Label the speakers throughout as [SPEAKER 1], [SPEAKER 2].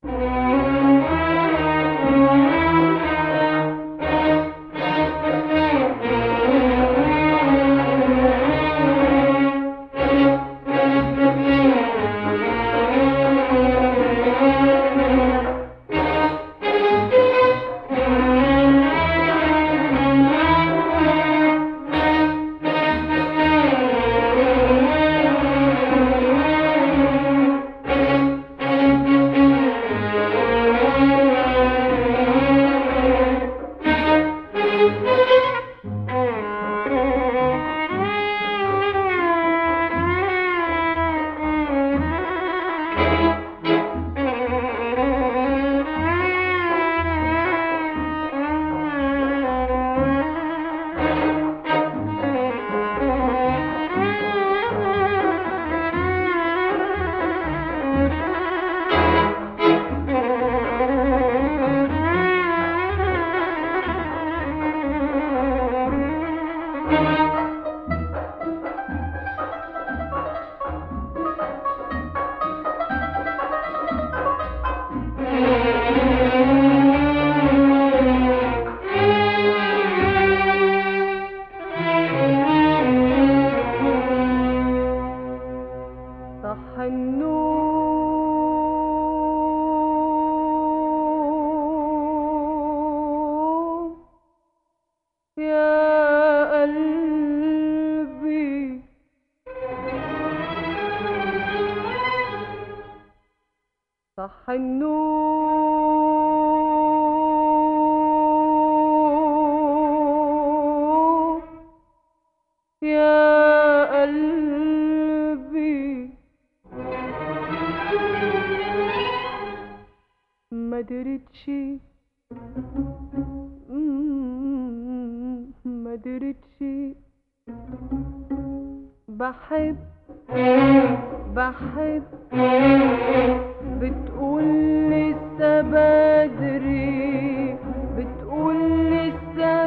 [SPEAKER 1] صح النوم يا قلبي صح النوم يا قلبي ما درتش مم، ما درتش بحب بحب بتقول لسه بدري بتقول لسه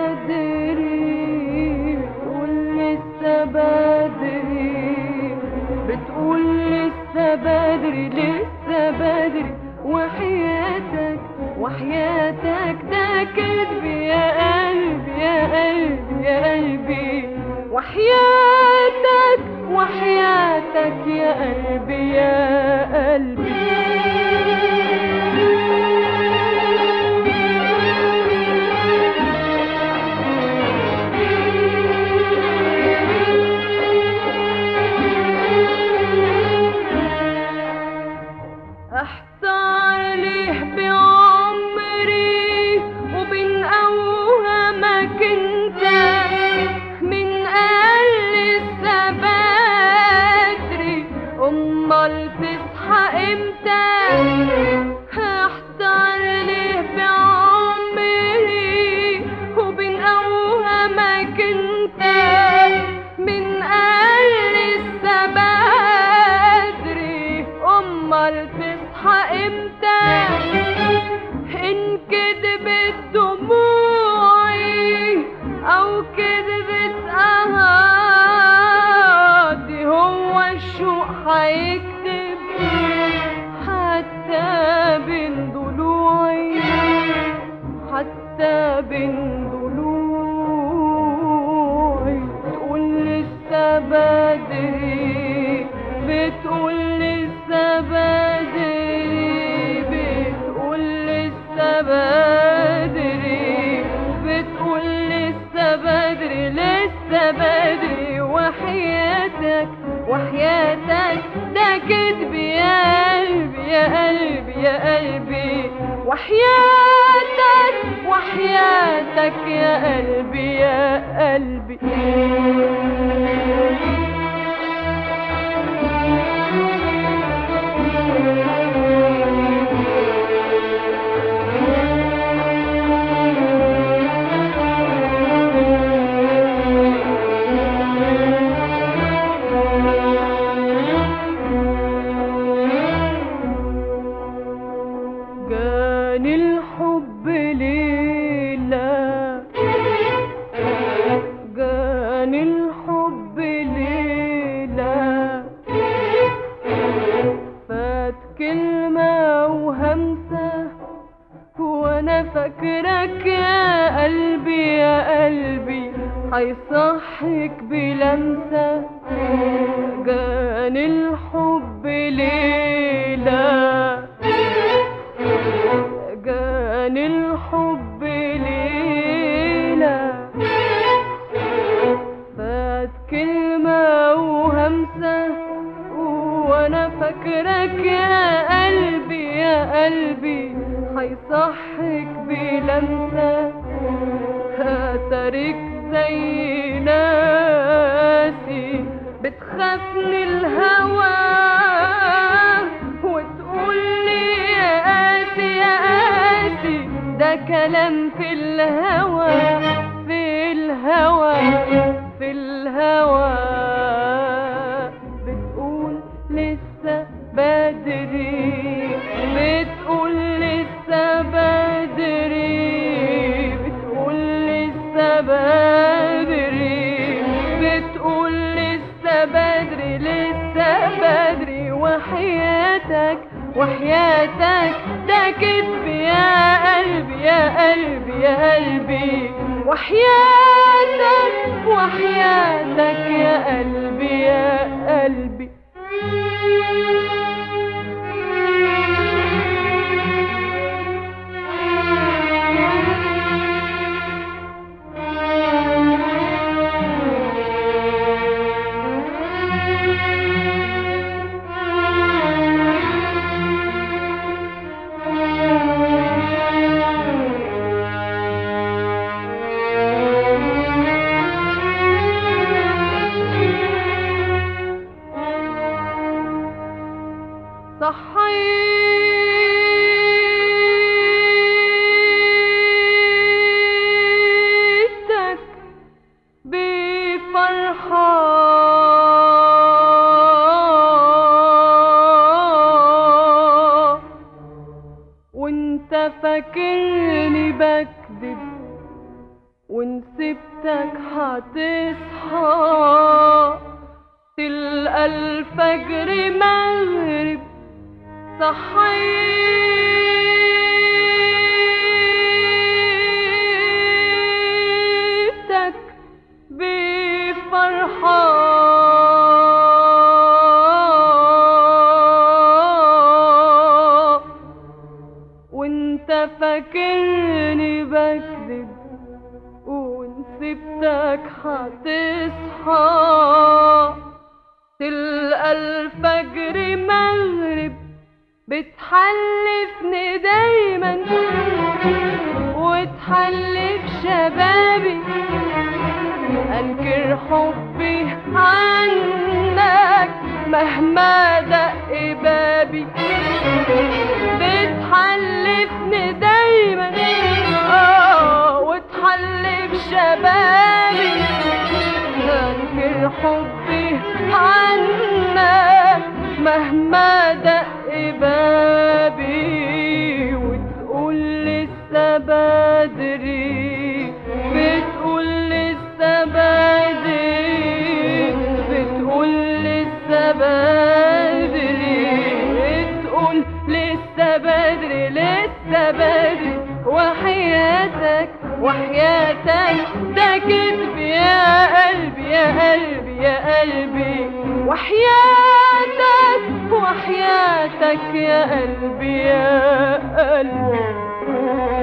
[SPEAKER 1] بدري بتقول لسه بدري بتقول لسه بدري لسه بدري وحياتك وحياتك ده كذب يا قلبي يا قلبي يا قلبي وحياتك وحياتك يا قلبي يا قلبي احتار ليه بعمري وبين اوهامك انت من قال لسه بدري امال تصحى امتى احتار ليه بعمري وبين اوهامك انت من قال لسه بدري امال تصحى امتى ان كدبت دموعي او كدبت اهادي هو الشوق هيكتب حتى بين ضلوعي حتى بين ضلوعي تقول لسه بدري بتقول لسه بدري بتقول لسه بدري بتقول لسه بدري لسه بدري وحياتك وحياتك ده كذب يا قلبي يا قلبي يا قلبي وحياتك وحياتك يا قلبي يا قلبي جاني الحب ليلة جاني الحب ليلة فات كلمة كلمة وهمسة وانا فاكرك يا قلبي يا قلبي هيصحك بلمسة جاني الحب ليلة جاني الحب ليلة فات كلمة وهمسة وانا فاكرك يا قلبي يا قلبي هيصحك بلمسة هترك زي ناسي بتخاف من الهوى وتقولي يا قاسي يا قاسي ده كلام في الهوى في الهوى في الهوى بتقول لسه بدري بتقول لسه بدري بتقول لسه بدري بتقول لسه بدري لسه بدري وحياتك وحياتك ده كذب يا قلبي يا قلبي يا قلبي وحياتك وحياتك يا قلبي يا قلبي صحيتك بفرحة وانت فاكرني بكذب وان سبتك هتصحى تلقى الفجر مغرب صحيتك بفرحة وانت فاكرني بكذب وان سبتك هتصحى تلقى الفجر مغرب بتحلفني دايما وتحلف شبابي انكر حبي عنك مهما دق بابي بتحلفني دايما اه وتحلف شبابي انكر حبي عنك مهما دق بابي وتقول لسه بدري بتقول لسه بدري بتقول لسه بدري بتقول لسه بدري لسه بدري وحياتك وحياتك ده كذب يا قلبي يا قلبي يا قلبي وحياتك وحياتك يا قلبي يا قلبي